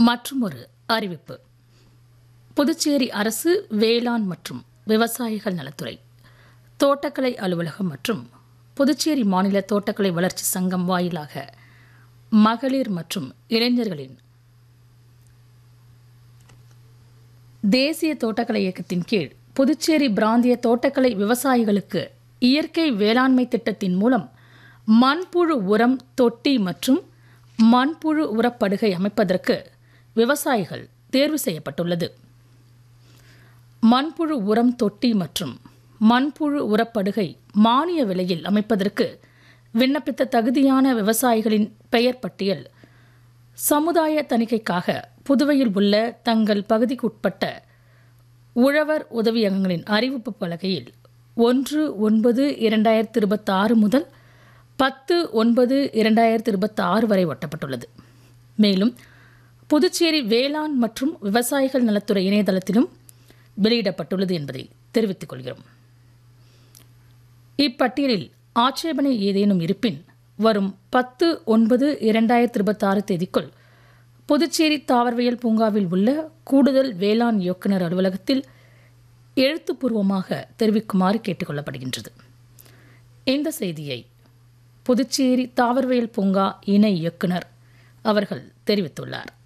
மற்றும் ஒரு அறிவிப்பு புதுச்சேரி அரசு வேளாண் மற்றும் விவசாயிகள் நலத்துறை தோட்டக்கலை அலுவலகம் மற்றும் புதுச்சேரி மாநில தோட்டக்கலை வளர்ச்சி சங்கம் வாயிலாக மகளிர் மற்றும் இளைஞர்களின் தேசிய தோட்டக்கலை இயக்கத்தின் கீழ் புதுச்சேரி பிராந்திய தோட்டக்கலை விவசாயிகளுக்கு இயற்கை வேளாண்மை திட்டத்தின் மூலம் மண்புழு உரம் தொட்டி மற்றும் மண்புழு உரப்படுகை அமைப்பதற்கு விவசாயிகள் தேர்வு செய்யப்பட்டுள்ளது மண்புழு உரம் தொட்டி மற்றும் மண்புழு உரப்படுகை மானிய விலையில் அமைப்பதற்கு விண்ணப்பித்த தகுதியான விவசாயிகளின் பெயர் பட்டியல் சமுதாய தணிக்கைக்காக புதுவையில் உள்ள தங்கள் பகுதிக்குட்பட்ட உழவர் உதவியகங்களின் அறிவிப்பு பலகையில் ஒன்று ஒன்பது இரண்டாயிரத்தி இருபத்தாறு முதல் பத்து ஒன்பது இரண்டாயிரத்தி இருபத்தாறு வரை ஒட்டப்பட்டுள்ளது மேலும் புதுச்சேரி வேளாண் மற்றும் விவசாயிகள் நலத்துறை இணையதளத்திலும் வெளியிடப்பட்டுள்ளது என்பதை தெரிவித்துக் கொள்கிறோம் இப்பட்டியலில் ஆட்சேபனை ஏதேனும் இருப்பின் வரும் பத்து ஒன்பது இரண்டாயிரத்தி இருபத்தாறு தேதிக்குள் புதுச்சேரி தாவரவியல் பூங்காவில் உள்ள கூடுதல் வேளாண் இயக்குநர் அலுவலகத்தில் எழுத்துப்பூர்வமாக தெரிவிக்குமாறு கேட்டுக்கொள்ளப்படுகின்றது இந்த செய்தியை புதுச்சேரி தாவரவியல் பூங்கா இணை இயக்குனர் அவர்கள் தெரிவித்துள்ளார்